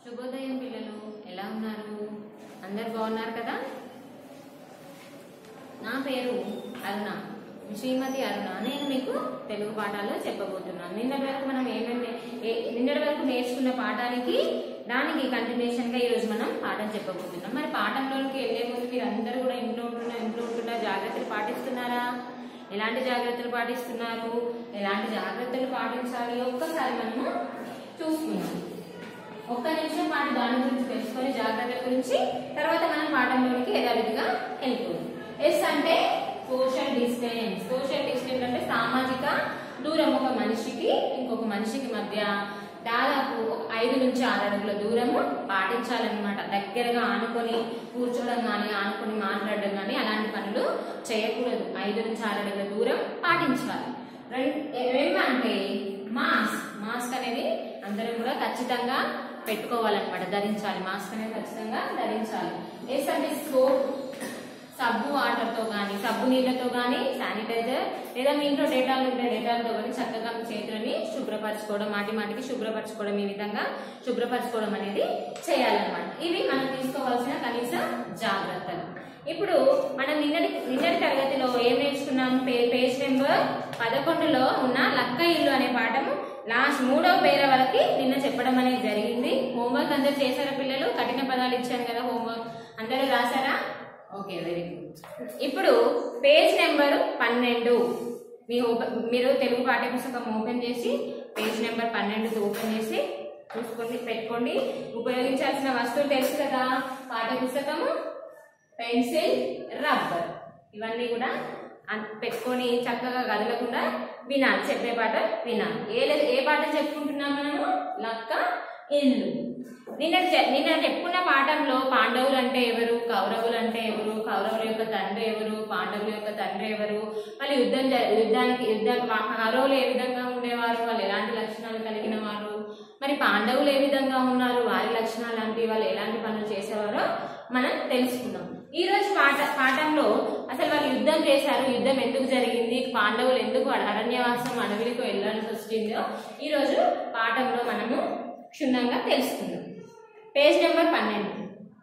శుభోదయం పిల్లలు ఎలా ఉన్నారు అందరు బాగున్నారు కదా నా పేరు అరుణ శ్రీమతి అరుణ నేను మీకు తెలుగు పాఠాలు చెప్పబోతున్నాను నిన్నటి వరకు మనం ఏమేమి ఏ- నిన్నటి వరకు నేర్చుకున్న పాఠానికి దానికి కంటిన్యూషన్ గా ఈరోజు మనం పాఠం చెప్పబోతున్నాం మరి పాఠంలోకి వెళ్ళే ముందు మీరు అందరూ కూడా ఇంట్లో ఉంటున్నా ఇంట్లో ఉంటున్నా జాగ్రత్తలు పాటిస్తున్నారా ఎలాంటి జాగ్రత్తలు పాటిస్తున్నారు ఎలాంటి జాగ్రత్తలు పాటించాలి ఒక్కసారి మనము చూసుకుందాం ఒక్క నిమిషం పాటు దాని గురించి తెలుసుకొని జాగ్రత్తల గురించి తర్వాత మనం పాఠంలోనికి యథావిధిగా వెళ్ళిపోదాం ఎస్ అంటే సోషల్ డిస్టెన్స్ సోషల్ డిస్టెన్స్ అంటే సామాజిక దూరం ఒక మనిషికి ఇంకొక మనిషికి మధ్య దాదాపు ఒక ఐదు నుంచి ఆరు అడుగుల దూరము పాటించాలన్నమాట దగ్గరగా ఆనుకొని కూర్చోవడం కానీ ఆనుకొని మాట్లాడడం కానీ అలాంటి పనులు చేయకూడదు ఐదు నుంచి ఆరు అడుగుల దూరం పాటించాలి రెండు ఏమంటే మాస్క్ మాస్క్ అనేది అందరం కూడా ఖచ్చితంగా పెట్టుకోవాలన్నమాట ధరించాలి మాస్క్ అనేది ఖచ్చితంగా ధరించాలి ఎస్ అంటే సోప్ సబ్బు వాటర్ తో కానీ సబ్బు నీళ్ళతో కానీ శానిటైజర్ లేదా మీ ఇంట్లో డేటాలు ఉంటే డేటాలతో కానీ చక్కగా మీ చేతులని శుభ్రపరచుకోవడం మాటి మాటికి శుభ్రపరచుకోవడం ఈ విధంగా శుభ్రపరచుకోవడం అనేది చేయాలన్నమాట ఇవి మనం తీసుకోవాల్సిన కనీస జాగ్రత్తలు ఇప్పుడు మనం నిన్నటి నిన్నటి తరగతిలో ఏం నేర్చుకున్నాం పే- పేజ్ నెంబర్ పదకొండులో ఉన్న లక్క ఇల్లు అనే పాఠము లాస్ట్ మూడవ పేర వరకు నిన్న చెప్పడం అనేది జరిగింది హోంవర్క్ అందరు చేశారా పిల్లలు కఠిన పదాలు ఇచ్చాను కదా హోంవర్క్ అందరూ రాశారా ఓకే వెరీ గుడ్ ఇప్పుడు పేజ్ నెంబర్ పన్నెండు మీ ఓపెన్ మీరు తెలుగు పాఠ్యపుస్తకం ఓపెన్ చేసి పేజ్ నెంబర్ పన్నెండు ఓపెన్ చేసి చూసుకోండి పెట్టుకోండి ఉపయోగించాల్సిన వస్తువులు తెలుసు కదా పాఠ్యపుస్తకము పెన్సిల్ రబ్బర్ ఇవన్నీ కూడా అన్- పెట్టుకొని చక్కగా కదలకుండా వినాలి చెప్పే పాట వినాలి ఏ లే- ఏ పాట చెప్పుకుంటున్నాం మనము లక్క ఇల్లు నిన్న చె- నిన్న చెప్పుకున్న పాఠంలో పాండవులు అంటే ఎవరు కౌరవులు అంటే ఎవరు కౌరవుల యొక్క తండ్రి ఎవరు పాండవుల యొక్క తండ్రి ఎవరు వాళ్ళు యుద్ధం జ- యుద్ధానికి యుద్ధం మా- కౌరవులు ఏ విధంగా ఉండేవారు వాళ్ళు ఎలాంటి లక్షణాలు కలిగిన వారు మరి పాండవులు ఏ విధంగా ఉన్నారు వారి లక్షణాలు లాంటి వాళ్ళు ఎలాంటి పనులు చేసేవారో మనం తెలుసుకుందాం ఈ రోజు పాఠ పాఠంలో అసలు వాళ్ళు యుద్ధం చేశారు యుద్ధం ఎందుకు జరిగింది పాండవులు ఎందుకు అరణ్యవాసం అడవిలకు వెళ్ళాల్సి వచ్చిందో ఈ రోజు పాఠంలో మనము క్షుణ్ణంగా తెలుసుకుందాం పేజ్ నెంబర్ పన్నెండు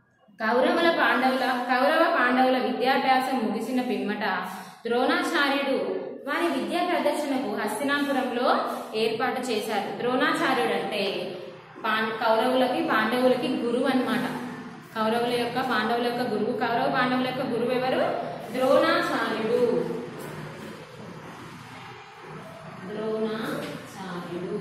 కౌరవుల పాండవుల కౌరవ పాండవుల విద్యాభ్యాసం ముగిసిన పిమ్మట ద్రోణాచార్యుడు వారి విద్యా ప్రదర్శనకు హస్తినాపురంలో ఏర్పాటు చేశారు ద్రోణాచార్యుడు అంటే పాం- కౌరవులకి పాండవులకి గురువు అన్నమాట కౌరవుల యొక్క పాండవుల యొక్క గురువు కౌరవ పాండవుల యొక్క గురువు ఎవరు ద్రోణాచార్యుడు ద్రోణాచార్యుడు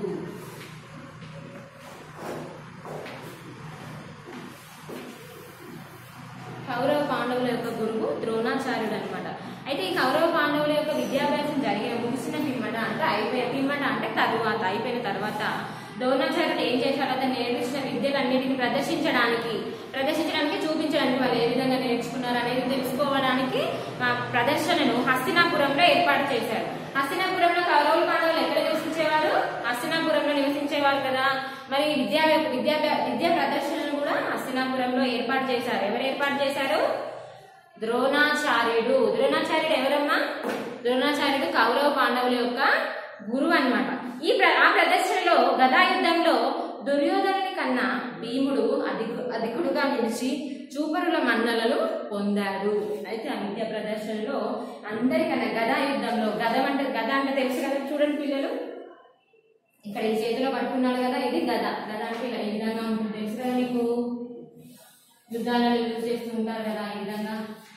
కౌరవ పాండవుల యొక్క గురువు ద్రోణాచార్యుడు అనమాట అయితే ఈ కౌరవ పాండవుల యొక్క విద్యాభ్యాసం జరిగిన ముగిసిన పిమ్మట అంటే అయిపోయిన పిమ్మట అంటే తరువాత అయిపోయిన తర్వాత ద్రోణాచార్యుడు ఏం చేశాడు అతను నేర్పించిన విద్యలన్నిటిని ప్రదర్శించడానికి ప్రదర్శించడానికి చూపించడానికి వాళ్ళు ఏ విధంగా నేర్చుకున్నారు అనేది తెలుసుకోవడానికి ఆ ప్రదర్శనను హస్తినాపురంలో ఏర్పాటు చేశారు హస్తినాపురంలో కౌరవులు పాండవులు ఎక్కడ నివసించేవారు హస్తినాపురంలో నివసించేవారు కదా మరి విద్యా విద్యా విద్యా ప్రదర్శనను కూడా హస్తినాపురంలో ఏర్పాటు చేశారు ఎవరు ఏర్పాటు చేశారు ద్రోణాచార్యుడు ద్రోణాచార్యుడు ఎవరమ్మా ద్రోణాచార్యుడు కౌరవ పాండవుల యొక్క గురువు అన్నమాట ఈ ప్ర ఆ ప్రదర్శనలో గదా యుద్ధంలో దుర్యోధనుని కన్నా భీముడు అధికు అధికుడుగా నిలిచి చూపరుల మన్నలను పొందాడు అయితే ఆ విద్యా ప్రదర్శనలో అందరికన్నా గదా యుద్ధంలో గద అంటే గద అంటే తెలుసు కదా చూడండి పిల్లలు ఇక్కడ ఈ చేతిలో పట్టుకున్నాడు కదా ఇది గద గద అంటే ఇలా ఈ విధంగా ఉంటుంది తెలుసు కదా మీకు యుద్ధాలలో యూజ్ చేస్తూ ఉంటారు కదా ఈ విధంగా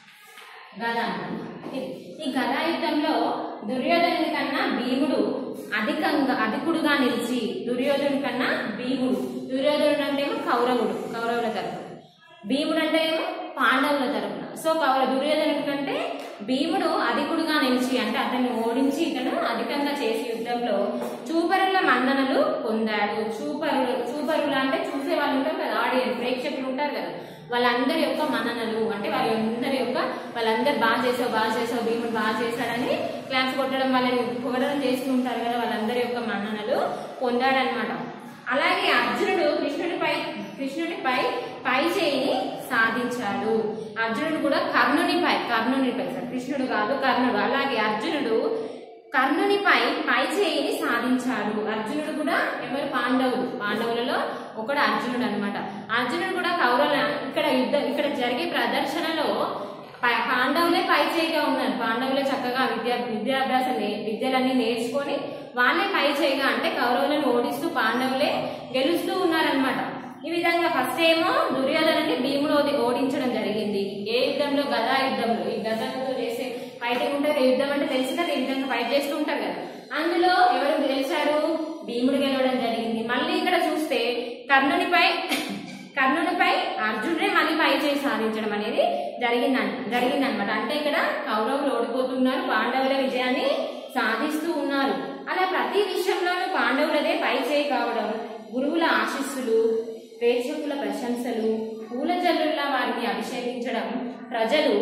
గద అంటారు. ఇది. ఈ గదా యుద్ధంలో దుర్యోధనుని కన్నా భీముడు అధికంగా అధికుడుగా నిలిచి దుర్యోధనుని కన్నా భీముడు దుర్యోధనుడు అంటే ఏమో కౌరవుడు కౌరవుల తరపున భీముడు అంటే ఏమో పాండవుల తరపున సో కౌర దుర్యోధనుడి కంటే భీముడు అధికుడుగా నిలిచి అంటే అతన్ని ఓడించి ఇతను అధికంగా చేసి యుద్ధంలో చూపరుల మన్ననలు పొందాడు చూపరులు చూపరులు అంటే చూసే వాళ్ళు ఉంటారు కదా ఆడియన్స్ ప్రేక్షకులు ఉంటారు కదా వాళ్ళందరి యొక్క మన్ననలు అంటే వాళ్ళందరి యొక్క వాళ్ళందరూ బాగా చేసావు బాగా చేసావు భీముడు బాగా చేశాడని క్లాస్ కొట్టడం వాళ్ళని పొగడడం చేస్తూ ఉంటారు కదా వాళ్ళందరి యొక్క మన్ననలు పొందాడనమాట అలాగే అర్జునుడు కృష్ణుడిపై కృష్ణుడిపై పై చేయిని సాధించాడు అర్జునుడు కూడా కర్ణునిపై కర్ణునిపై సార్ కృష్ణుడు కాదు కర్ణుడు అలాగే అర్జునుడు కర్ణునిపై పై చేయిని సాధించాడు అర్జునుడు కూడా ఎవరు పాండవులు పాండవులలో ఒకడు అర్జునుడు అన్నమాట అర్జునుడు కూడా కౌరవుల ఇక్కడ యుద్ధం ఇక్కడ జరిగే ప్రదర్శనలో పా- పాండవులే పై చేయిగా ఉన్నారు పాండవులే చక్కగా విద్యా విద్యాభ్యాసం నే- విద్యలన్నీ నేర్చుకొని వాళ్ళే పై చేయిగా అంటే కౌరవులను ఓడిస్తూ పాండవులే గెలుస్తూ ఉన్నారనమాట ఈ విధంగా ఫస్ట్ ఏమో దుర్యోధనని భీముడు ఓడి- ఓడించడం జరిగింది ఏ యుద్ధంలో గదా యుద్ధంలో ఈ గదాలతో చేసే ఫైటింగ్ ఉంటుంది కదా, యుద్ధం అంటే తెలిసి కదా ఈ విధంగా ఫైట్ చేస్తూ ఉంటారు కదా అందులో ఎవరు గెలిచారు భీముడు గెలవడం జరిగింది మళ్ళీ ఇక్కడ చూస్తే కర్ణునిపై కర్ణునిపై అర్జునుడే మళ్ళీ పై చేయి సాధించడం అనేది జరిగిందంట జరిగిందనమాట అంటే ఇక్కడ కౌరవులు ఓడిపోతున్నారు పాండవుల విజయాన్ని సాధిస్తూ ఉన్నారు అలా ప్రతి విషయంలోనూ పాండవులదే పై చేయి కావడం గురువుల ఆశీస్సులు ప్రేక్షకుల ప్రశంసలు పూల జల్లుల్లా వారిని అభిషేకించడం ప్రజలు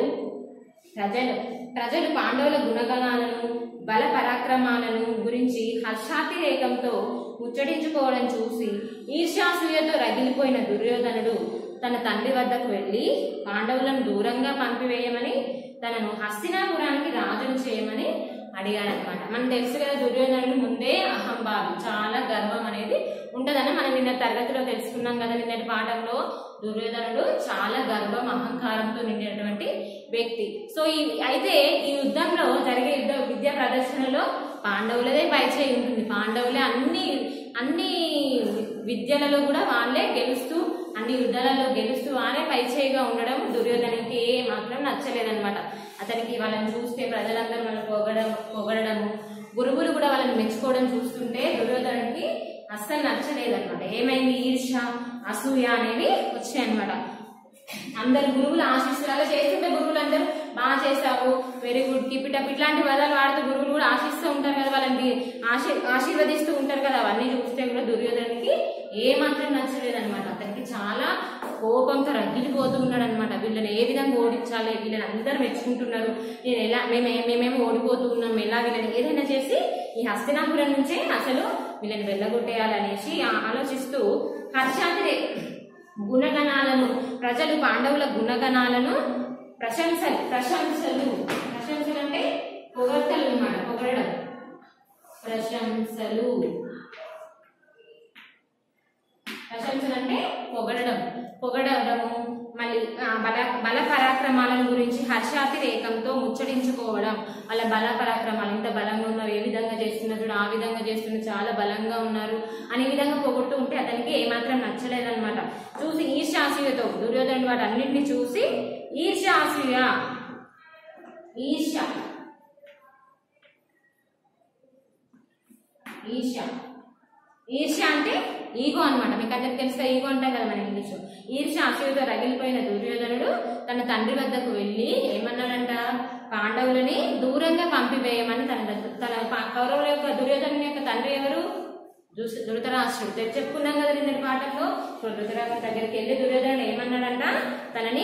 ప్రజలు ప్రజలు పాండవుల గుణగణాలను బల పరాక్రమాలను గురించి హర్షాతిరేకంతో ముచ్చటించుకోవడం చూసి ఈర్ష్యాసూయతో రగిలిపోయిన దుర్యోధనుడు తన తండ్రి వద్దకు వెళ్ళి పాండవులను దూరంగా పంపివేయమని తనను హస్తినాపురానికి రాజును చేయమని అడిగాడనమాట మనం తెలుసు కదా దుర్యోధనుడు ముందే అహంభావి చాలా గర్వం అనేది ఉంటదని మనం నిన్న తరగతిలో తెలుసుకున్నాం కదా నిన్నటి పాఠంలో దుర్యోధనుడు చాలా గర్వం అహంకారంతో నిండినటువంటి వ్యక్తి సో ఈ అయితే ఈ యుద్ధంలో జరిగే యుద్ధ విద్యా ప్రదర్శనలో పాండవులదే పైచేయి ఉంటుంది పాండవులే అన్ని అన్ని విద్యలలో కూడా వాళ్ళే గెలుస్తూ అన్ని యుద్ధాలలో గెలుస్తూ వాళ్ళే పైచేయిగా ఉండడం దుర్యోధనకి ఏ మాత్రం నచ్చలేదన్నమాట అతనికి వాళ్ళని చూస్తే ప్రజలందరూ వాళ్ళని పొగడం పొగడము గురువులు కూడా వాళ్ళని మెచ్చుకోవడం చూస్తుంటే దుర్యోధనుడికి అస్సలు నచ్చలేదన్నమాట ఏమైంది ఈర్ష అసూయ అనేవి వచ్చాయన్నమాట అందరు గురువులు ఆశిస్తారు అలా చేస్తుంటే గురువులు అందరూ బాగా చేసావు very good keep it up ఇట్లాంటి పదాలు వాడుతూ గురువులు కూడా ఆశిస్తూ ఉంటారు కదా వాళ్ళని ఆశీ ఆశీర్వదిస్తూ ఉంటారు కదా అవన్నీ చూస్తే కూడా దుర్యోధనుడికి ఏ మాత్రం నచ్చలేదన్నమాట అతనికి చాలా కోపంతో రగిలిపోతూ ఉన్నాడు అనమాట వీళ్ళని ఏ విధంగా ఓడించాలి వీళ్ళని అందరూ మెచ్చుకుంటున్నారు నేను ఎలా మేము మేమేమో ఓడిపోతూ ఉన్నాం ఎలా వీళ్ళని ఏదైనా చేసి ఈ హస్తినాపురం నుంచే అసలు వీళ్ళని వెళ్ళగొట్టేయాలనేసి ఆ- ఆలోచిస్తూ హర్షాతిరే గుణగణాలను ప్రజలు పాండవుల గుణగణాలను ప్రశంసలు ప్రశంసలు ప్రశంసలు అంటే పొగడ్తలు అన్నమాట పొగడడం ప్రశంసలు ప్రశంసలు అంటే పొగడడం పొగడము మళ్ళీ ఆ, బల బల పరాక్రమాలను గురించి హర్షాతిరేకంతో ముచ్చటించుకోవడం వాళ్ళ బల పరాక్రమాలు ఇంత బలంగా ఉన్నారు ఏ విధంగా చేస్తున్నారు చూడు, ఆ విధంగా చేస్తున్నారు చాలా బలంగా ఉన్నారు అనే విధంగా పొగుడుతూ ఉంటే అతనికి ఏమాత్రం నచ్చలేదన్నమాట చూసి ఈర్ష్యాసూయతో దుర్యోధనుడు వాడు అన్నింటినీ చూసి ఈర్ష్యాసూయ ఈర్ష ఈర్ష ఈర్ష్య అంటే ఈగో అన్నమాట మీకు అందరికి తెలుసా ఈగో అంటాం కదా మన ఇంగ్లీష్ ఈర్ష్య అసూయతో రగిలిపోయిన దుర్యోధనుడు తన తండ్రి వద్దకు వెళ్ళి ఏమన్నాడంట పాండవులని దూరంగా పంపివేయమని తన వద్ద- తన పా- కౌరవుల యొక్క దుర్యోధను యొక్క తండ్రి ఎవరు ధృ- ధృతరాష్ట్రుడు తె- చెప్పుకున్నాం కదా నిన్నటి పాఠంలో ఇప్పుడు ధృతరాష్ట్రుడి దగ్గరికి వెళ్ళి దుర్యోధనుడు ఏమన్నాడంట తనని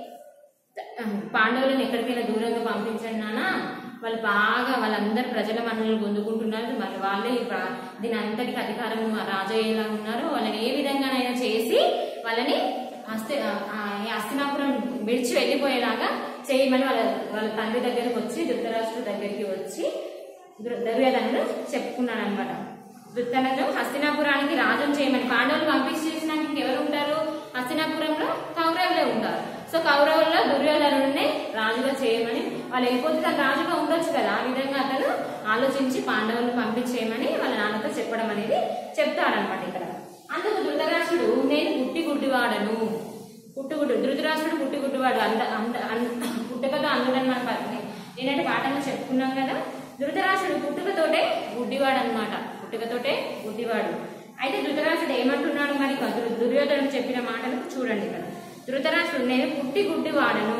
పాండవులను ఎక్కడికైనా దూరంగా పంపించండి నాన్న వాళ్ళు బాగా వాళ్ళందరూ ప్రజల మనల్ని పొందుకుంటున్నారు మరి వాళ్ళే ఈ ప్రా- దీని అంతటికి అధికారం రాజయ్యేలా ఉన్నారు వాళ్ళని ఏ విధంగానైనా చేసి వాళ్ళని హస్తి ఆ, ఈ హస్తినాపురం విడిచి వెళ్ళిపోయేలాగా చేయమని వాళ్ళ వాళ్ళ తండ్రి దగ్గరికి వచ్చి ధృతరాష్ట్రుడి దగ్గరికి వచ్చి దుర్- దుర్యోధనుడు చెప్పుకున్నాడు అనమాట దుర్యోధనుడు హస్తినాపురానికి రాజును చేయమని పాండవులు పంపించేసినాక ఇంకెవరు ఉంటారు హస్తినాపురంలో కౌరవులే ఉంటారు సో కౌరవుల్లో దుర్యోధనుడిని రాజుగా చేయమని వాళ్ళు వెళ్ళిపోతే తను రాజుగా ఉండొచ్చు కదా ఆ విధంగా అతను ఆలోచించి పాండవులను పంపించేయమని వాళ్ళ నాన్నతో చెప్పడం అనేది చెప్తాడనమాట ఇక్కడ అందుకు ధృతరాష్ట్రుడు నేను పుట్టి గుడ్డివాడను పుట్టుగుడ్డు ధృతరాష్ట్రుడు పుట్టి గుడ్డివాడు అంద అంద అన్- పుట్టుకతో అందుడని మన ప- నేనంటే పాఠంలో చెప్పుకున్నాం కదా ధృతరాష్ట్రుడు పుట్టుకతోటే గుడ్డివాడు అనమాట పుట్టుకతోటే గుడ్డివాడు అయితే ధృతరాష్ట్రుడు ఏమంటున్నాడు మరి ఇక దుర్- దుర్యోధనుడు చెప్పిన మాటలు చూడండి ఇక్కడ ధృతరాష్ట్రుడు నేను పుట్టి గుడ్డివాడను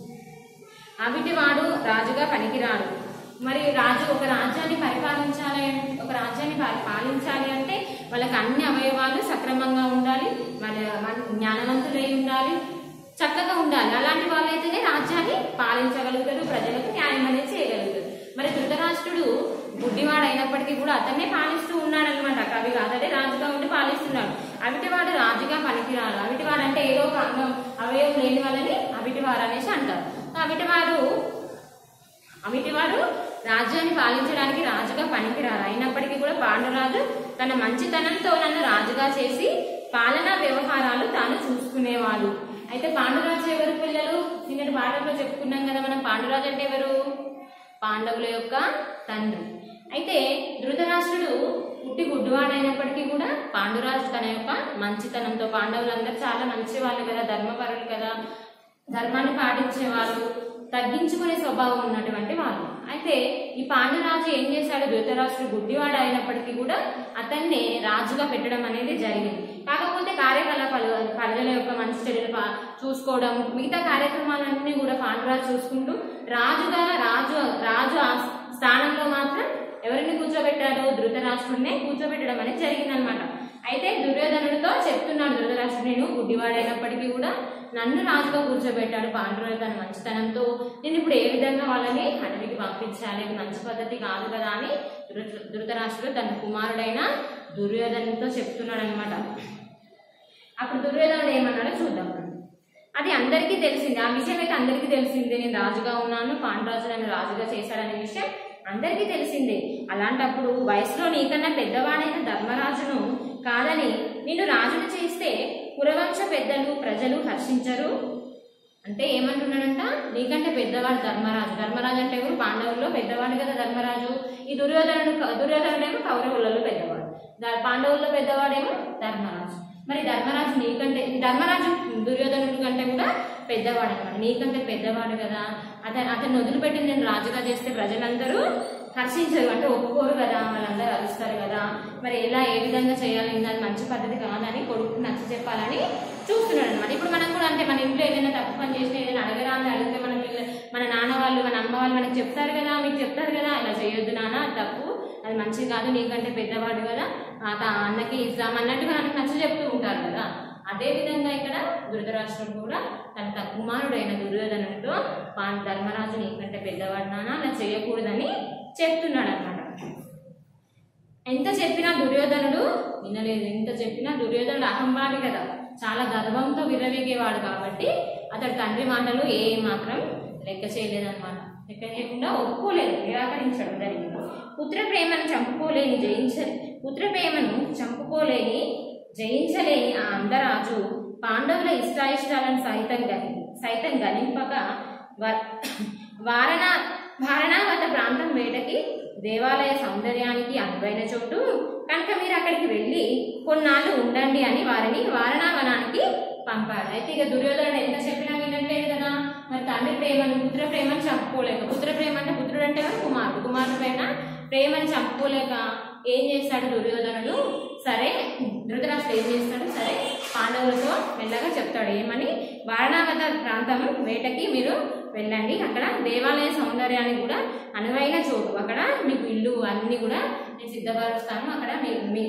అవిటివాడు రాజుగా పనికిరాడు మరి రాజు ఒక రాజ్యాన్ని పరిపాలించాలి అం- ఒక రాజ్యాన్ని పా- పాలించాలి అంటే వాళ్ళకి అన్ని అవయవాలు సక్రమంగా ఉండాలి వాళ్ళ మన- జ్ఞానవంతులై ఉండాలి చక్కగా ఉండాలి అలాంటి వాళ్ళైతేనే రాజ్యాన్ని పాలించగలుగుతారు ప్రజలకు న్యాయం అనేది చేయగలుగుతారు మరి ధృతరాష్ట్రుడు గుడ్డివాడు అయినప్పటికీ కూడా అతన్నే పాలిస్తూ ఉన్నాడు అనమాట కవి అతడే రాజుగా ఉండి పాలిస్తున్నాడు అవిటివాడు రాజుగా పనికిరాడు అవిటివాడు అంటే ఏదో ఒక అంగం అవయవం లేని వాళ్ళని అవిటివారు అనేసి అంటారు అవిటివారు అవిటివాడు రాజ్యాన్ని పాలించడానికి రాజుగా పనికిరారు అయినప్పటికీ కూడా పాండురాజు తన మంచితనంతో నన్ను రాజుగా చేసి పాలనా వ్యవహారాలు తాను చూసుకునేవాడు అయితే పాండురాజు ఎవరు పిల్లలు నిన్నటి పాఠంలో చెప్పుకున్నాం కదా మనం పాండురాజు అంటే ఎవరు పాండవుల యొక్క తండ్రి అయితే ధృతరాష్ట్రుడు పుట్టి గుడ్డివాడైనప్పటికీ కూడా పాండురాజు తన యొక్క మంచితనంతో పాండవులందరూ చాలా మంచి వాళ్ళు కదా ధర్మపరులు కదా ధర్మాన్ని పాటించే వాళ్ళు తగ్గించుకునే స్వభావం ఉన్నటువంటి వాళ్ళు అయితే ఈ పాండురాజు ఏం చేశాడు ధృతరాష్ట్రుడు గుడ్డివాడు అయినప్పటికీ కూడా అతన్ని రాజుగా పెట్టడం అనేది జరిగింది కాకపోతే కార్యకలాపాలు ప్రజల యొక్క మంచి చెడులు పా- చూసుకోవడం మిగతా కార్యక్రమాలన్నీ కూడా పాండురాజు చూసుకుంటూ రాజుగా రాజు రాజు ఆ స్థానంలో మాత్రం ఎవరిని కూర్చోబెట్టాడు ధృతరాష్ట్రుడినే కూర్చోబెట్టడం అనేది జరిగిందనమాట అయితే దుర్యోధనుడితో చెప్తున్నాడు ధృతరాష్ట్రుడు నేను గుడ్డివాడైనప్పటికీ కూడా నన్ను రాజుగా కూర్చోబెట్టాడు పాండురాజు తన మంచితనంతో నేను ఇప్పుడు ఏ విధంగా వాళ్ళని అడవికి పంపించాలి ఇది మంచి పద్ధతి కాదు కదా అని ధృత- ధృతరాష్ట్రుడు తన కుమారుడైన దుర్యోధనుడితో చెప్తున్నాడు అనమాట అప్పుడు దుర్యోధనుడు ఏమన్నాడో చూద్దాం మనం. అది అందరికీ తెలిసింది ఆ విషయం అయితే అందరికీ తెలిసిందే నేను రాజుగా ఉన్నాను పాండురాజు నన్ను రాజుగా చేశాడనే విషయం అందరికీ తెలిసిందే అలాంటప్పుడు వయసులో నీకన్నా పెద్దవాడైన ధర్మరాజును కాదని నిన్ను రాజును చేస్తే కురవంశ పెద్దలు ప్రజలు హర్షించరు అంటే ఏమంటున్నాడంట నీకంటే పెద్దవాడు ధర్మరాజు ధర్మరాజు అంటే ఎవరు పాండవుల్లో పెద్దవాడు కదా ధర్మరాజు ఈ దుర్యోధనుడు దుర్యోధనుడేమో కౌరవులలో పెద్దవాడు ద- పాండవుల్లో పెద్దవాడేమో ధర్మరాజు మరి ధర్మరాజు నీకంటే ధర్మరాజు దుర్యోధనుడి కంటే కూడా పెద్దవాడు అనమాట నీకంటే పెద్దవాడు కదా అతను అతన్ని వదిలిపెట్టి నేను రాజుగా చేస్తే ప్రజలందరూ హర్షించరు అంటే ఒప్పుకోరు కదా వాళ్ళందరూ అరుస్తారు కదా మరి ఎలా ఏ విధంగా చేయాలి అది మంచి పద్ధతి కాదని కొడుకు నచ్చ చెప్పాలని చూస్తున్నాడు అనమాట ఇప్పుడు మనం కూడా అంటే మన ఇంట్లో ఏదైనా తప్పు పని చేసినా ఏదైనా అడగరా అని అడిగితే మన పిల్ల మన నాన్న వాళ్ళు మన అమ్మ వాళ్ళు మనకు చెప్తారు కదా మీకు చెప్తారు కదా ఇలా చేయొద్దు నాన్న అది తప్పు అది మంచిది కాదు నీకంటే పెద్దవాడు కదా ఆ తా- అన్నకి ఇద్దాం అన్నట్టుగా మనకు నచ్చ చెప్తూ ఉంటారు కదా అదే విధంగా ఇక్కడ ధృతరాష్ట్రుడు కూడా తన త- కుమారుడైన దుర్యోధనుడితో పాన్ ధర్మరాజు నీకంటే పెద్దవాడు నాన్న అలా చేయకూడదని చెప్తున్నాడు అనమాట ఎంత చెప్పినా దుర్యోధనుడు వినలేదు ఎంత చెప్పినా దుర్యోధనుడు అహంభావి కదా చాలా గర్వంతో విర్రవీగేవాడు కాబట్టి అతడి తండ్రి మాటలు ఏ మాత్రం లెక్క చేయలేదన్నమాట లెక్క చేయకుండా ఒప్పుకోలేదు నిరాకరించడం జరిగింది పుత్ర ప్రేమను చంపుకోలేని జయించ పుత్ర ప్రేమను చంపుకోలేని జయించలేని ఆ అందరాజు పాండవుల ఇష్టాయిష్టాలను సైతం గని సైతం గణింపక వ- వారణ వారణావత ప్రాంతం వేటకి దేవాలయ సౌందర్యానికి అనువైన చోటు కనుక మీరు అక్కడికి వెళ్ళి కొన్నాళ్ళు ఉండండి అని వారిని వారణావనానికి పంపాడు అయితే ఇక దుర్యోధనుడు ఎంత చెప్పినా వినట్లేదు కదా మరి తండ్రి ప్రేమను పుత్ర ప్రేమను చంపుకోలేక పుత్ర ప్రేమ అంటే పుత్రుడు అంటే ఎవరు? కుమారుడు కుమారుడు పైన ప్రేమను చంపుకోలేక ఏం చేస్తాడు దుర్యోధనుడు సరే ధృతరాష్ట్రుడు ఏం చేస్తాడు సరే పాండవులతో మెల్లగా చెప్తాడు ఏమని వారణావత ప్రాంతం వేటకి మీరు వెళ్ళండి అక్కడ దేవాలయ సౌందర్యానికి కూడా అనువైన చోటు అక్కడ మీకు ఇల్లు అన్ని కూడా నేను సిద్ధపరుస్తాను అక్కడ మీ మీ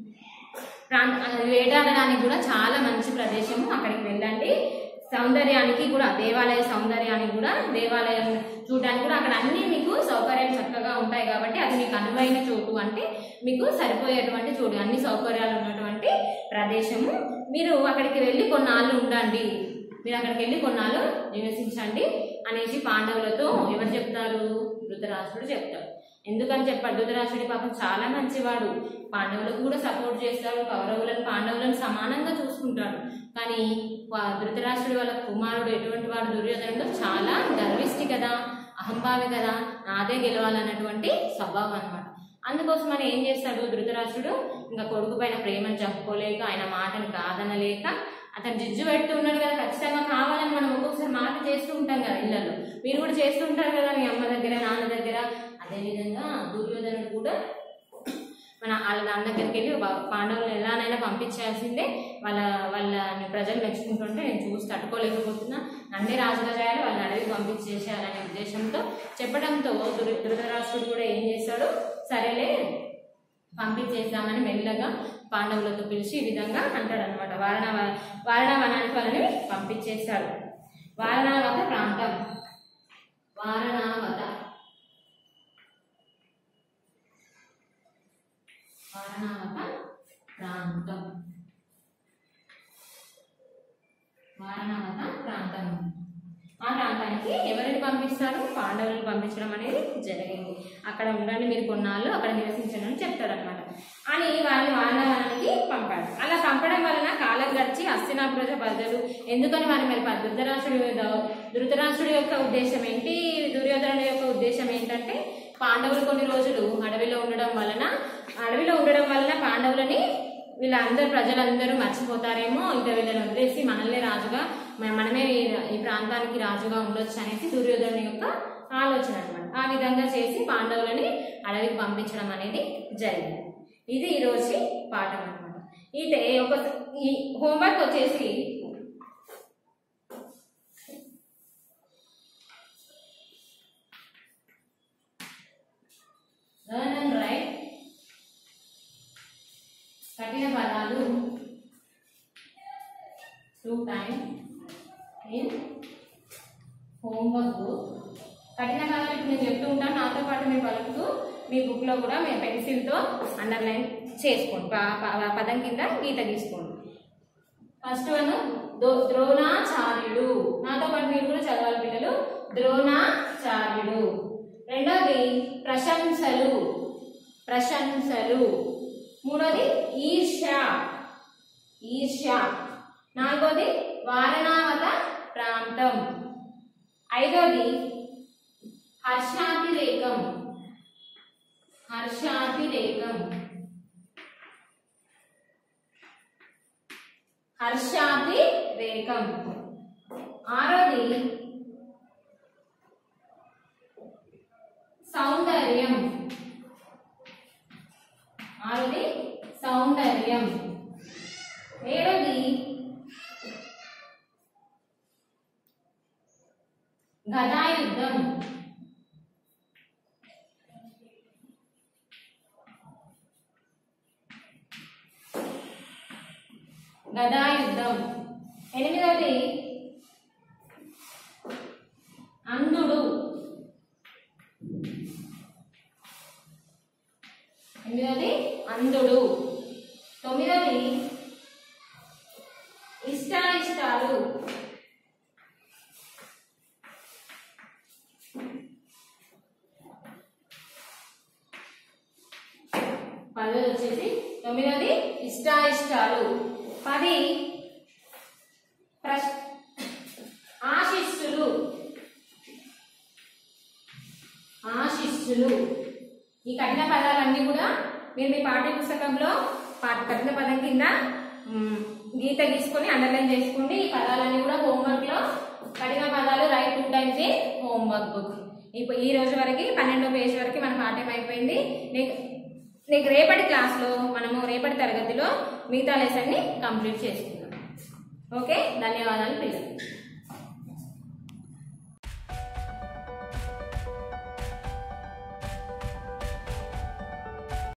ప్రాంత అది వేటాడడానికి కూడా చాలా మంచి ప్రదేశము అక్కడికి వెళ్ళండి సౌందర్యానికి కూడా దేవాలయ సౌందర్యానికి కూడా దేవాలయం చూడడానికి కూడా అక్కడ అన్ని మీకు సౌకర్యాలు చక్కగా ఉంటాయి కాబట్టి అది మీకు అనువైన చోటు అంటే మీకు సరిపోయేటువంటి చోటు అన్ని సౌకర్యాలు ఉన్నటువంటి ప్రదేశము మీరు అక్కడికి వెళ్ళి కొన్నాళ్ళు ఉండండి మీరు అక్కడికి వెళ్ళి కొన్నాళ్ళు నివసించండి అనేసి పాండవులతో ఎవరు చెప్తారు ధృతరాష్ట్రుడు చెప్తాడు ఎందుకని చెప్పాడు ధృతరాష్ట్రుడి పాపం చాలా మంచివాడు పాండవులకు కూడా సపోర్ట్ చేస్తాడు కౌరవులను పాండవులను సమానంగా చూసుకుంటాడు కానీ వా- ధృతరాష్ట్రుడి వాళ్ళ కుమారుడు ఎటువంటి వాడు దుర్యోధనుడు చాలా గర్విష్టి కదా అహంభావి కదా నాదే గెలవాలన్నటువంటి స్వభావం అన్నమాట అందుకోసం అని ఏం చేస్తాడు ధృతరాష్ట్రుడు ఇంకా కొడుకు పైన ప్రేమను చెప్పుకోలేక ఆయన మాటను కాదనలేక అతను జిజ్జు పెడుతూ ఉన్నాడు కదా ఖచ్చితంగా కావాలని మనం ఒక్కొక్కసారి మాట చేస్తూ ఉంటాం కదా ఇళ్ళలో మీరు కూడా చేస్తూ ఉంటారు కదా మీ అమ్మ దగ్గర నాన్న దగ్గర అదేవిధంగా దుర్యోధనుడు కూడా మన వాళ్ళ నాన్న దగ్గరికి వెళ్ళి పా- పాండవులను ఎలానైనా పంపించాల్సిందే వాళ్ళ వాళ్ళ ప్రజలు మెచ్చుకుంటుంటే నేను చూసి తట్టుకోలేకపోతున్నా నన్నే రాజుగా చేయాలి వాళ్ళని అడవికి పంపించేసేయాలనే ఉద్దేశంతో చెప్పడంతో దుర్ ధృతరాష్ట్రుడు కూడా ఏం చేశాడు సరేలే పంపించేద్దామని మెల్లగా పాండవులతో పిలిచి ఈ విధంగా అంటాడు అనమాట వారణావ వారణావనానికి వాళ్ళని పంపించేశాడు వారణావత ప్రాంతం వారణావత వారణావత ప్రాంతం వారణావత ప్రాంతం ఆ ప్రాంతానికి ఎవరిని పంపిస్తాడు పంపిస్తారు పాండవులను పంపించడం అనేది జరిగింది అక్కడ ఉండండి మీరు కొన్నాళ్ళు అక్కడ నివసించండి అని చెప్తాడు అనమాట అని వారిని వానవానికి పంపాడు అలా పంపడం వలన కాలం గడిచి హస్తినాపుర ప్రజలు ఎందుకని వారి మరి ప- ధృతరాష్ట్రుడి ద- ధృతరాష్ట్రుడి యొక్క ఉద్దేశం ఏంటి దుర్యోధనుడి యొక్క ఉద్దేశం ఏంటంటే పాండవులు కొన్ని రోజులు అడవిలో ఉండడం వలన అడవిలో ఉండడం వలన పాండవులని వీళ్ళందరూ ప్రజలందరూ మర్చిపోతారేమో ఇంకా వీళ్ళని వదిలేసి మనల్ని రాజుగా మ- మనమే ఈ- ఈ ప్రాంతానికి రాజుగా ఉండొచ్చు అనేసి దుర్యోధను యొక్క ఆలోచన అనమాట ఆ విధంగా చేసి పాండవులని అడవికి పంపించడం అనేది జరిగింది ఇది ఈ రోజు పాఠం అనమాట ఇది ఒక ఈ హోంవర్క్ వచ్చేసి లర్న్ అండ్ రైట్ కఠిన పదాలు two time in homework book కఠిన పదాలు ఇప్పుడు నేను చెప్తూ ఉంటాను నాతో పాటు మీరు పలుకుతూ మీ బుక్లో కూడా మీ పెన్సిల్తో అండర్లైన్ చేసుకోండి ప- ప- పదం కింద గీత గీసుకోండి ఫస్ట్ వన్ దో- ద్రోణాచార్యుడు నాతో పాటు మీరు కూడా చదవాలి పిల్లలు ద్రోణాచార్యుడు రెండోది ప్రశంసలు ప్రశంసలు మూడోది ఈర్ష్య ఈర్ష్య నాలుగోది వారణావత ప్రాంతం ఐదోది హర్షాతిరేకం హర్షాతిరేకం హర్షాతిరేకం ఆరోది సౌందర్యం ఆరోది సౌందర్యం ఏడోది గదాయుద్ధం గదాయుద్ధం ఎనిమిదవది అంధుడు ఎనిమిదవది అంధుడు తొమ్మిదవది ఇష్టాయిష్టాలు పదవి వచ్చేసి తొమ్మిదవది ఇష్టాయిష్టాలు పది ప్రశ్ ఆశిస్సులు ఆశిస్సులు ఈ కఠిన పదాలన్నీ కూడా మీరు మీ పాఠ్య పుస్తకంలో పా- కఠిన పదం కింద మ్, గీత గీసుకొని అండర్లైన్ చేసుకోండి ఈ పదాలన్నీ కూడా హోంవర్క్ లో కఠిన పదాలు write two times a homework book ఇప్పుడు ఈ రోజు వరకు పన్నెండో పేజ్ వరకు మన పాఠ్యం అయిపోయింది నీకు నీకు రేపటి క్లాస్లో మనము రేపటి తరగతిలో మిగతా లెసన్ని కంప్లీట్ చేసుకుందాం ఓకే ధన్యవాదాలు పిల్లలు